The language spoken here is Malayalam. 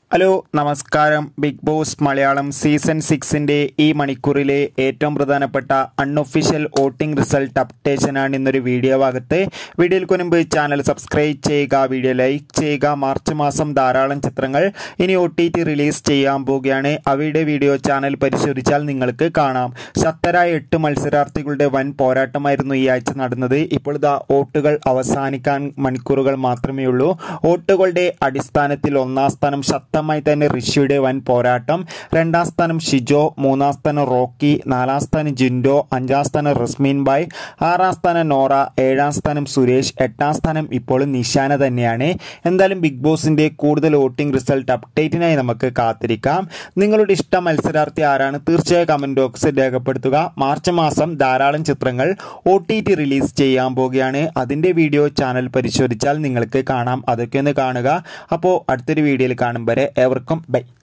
ഹലോ നമസ്കാരം ബിഗ് ബോസ് മലയാളം സീസൺ സിക്സിൻ്റെ ഈ മണിക്കൂറിലെ ഏറ്റവും പ്രധാനപ്പെട്ട അൺഒഫീഷ്യൽ വോട്ടിംഗ് റിസൾട്ട് അപ്ഡേഷനാണ് ഇന്നൊരു വീഡിയോ ഭാഗത്ത് വീഡിയോയിൽ മുൻപ് ചാനൽ സബ്സ്ക്രൈബ് ചെയ്യുക വീഡിയോ ലൈക്ക് ചെയ്യുക മാർച്ച് മാസം ധാരാളം ചിത്രങ്ങൾ ഇനി ഒ ടി ടി റിലീസ് ചെയ്യാൻ പോവുകയാണ് അവയുടെ വീഡിയോ ചാനൽ പരിശോധിച്ചാൽ നിങ്ങൾക്ക് കാണാം ശക്തരായ എട്ട് മത്സരാർത്ഥികളുടെ വൻ പോരാട്ടമായിരുന്നു ഈ ആഴ്ച നടന്നത് ഇപ്പോൾ ഇതാ വോട്ടുകൾ അവസാനിക്കാൻ മണിക്കൂറുകൾ മാത്രമേ ഉള്ളൂ വോട്ടുകളുടെ അടിസ്ഥാനത്തിൽ ഒന്നാം സ്ഥാനം ശക്തമായി തന്നെ ഋഷിയുടെ വൻ പോരാട്ടം രണ്ടാം സ്ഥാനം ഷിജോ മൂന്നാം സ്ഥാനം റോക്കി നാലാം സ്ഥാനം ജിൻഡോ അഞ്ചാം സ്ഥാനം റസ്മീൻ ബായ് ആറാം സ്ഥാനം നോറ ഏഴാം സ്ഥാനം സുരേഷ് എട്ടാം സ്ഥാനം ഇപ്പോൾ നിഷാന തന്നെയാണ് എന്തായാലും ബിഗ് ബോസിന്റെ കൂടുതൽ വോട്ടിംഗ് റിസൾട്ട് അപ്ഡേറ്റിനായി നമുക്ക് കാത്തിരിക്കാം നിങ്ങളുടെ ഇഷ്ട മത്സരാർത്ഥി ആരാണ് തീർച്ചയായും കമന്റ് ബോക്സിൽ രേഖപ്പെടുത്തുക മാർച്ച് മാസം ധാരാളം ചിത്രങ്ങൾ ഒ ടി ടി റിലീസ് ചെയ്യാൻ പോവുകയാണ് അതിൻ്റെ വീഡിയോ ചാനൽ പരിശോധിച്ചാൽ നിങ്ങൾക്ക് കാണാം അതൊക്കെ ഒന്ന് കാണുക അപ്പോൾ അടുത്തൊരു വീഡിയോയിൽ കാണും വരെ ഏവർക്കും ബൈ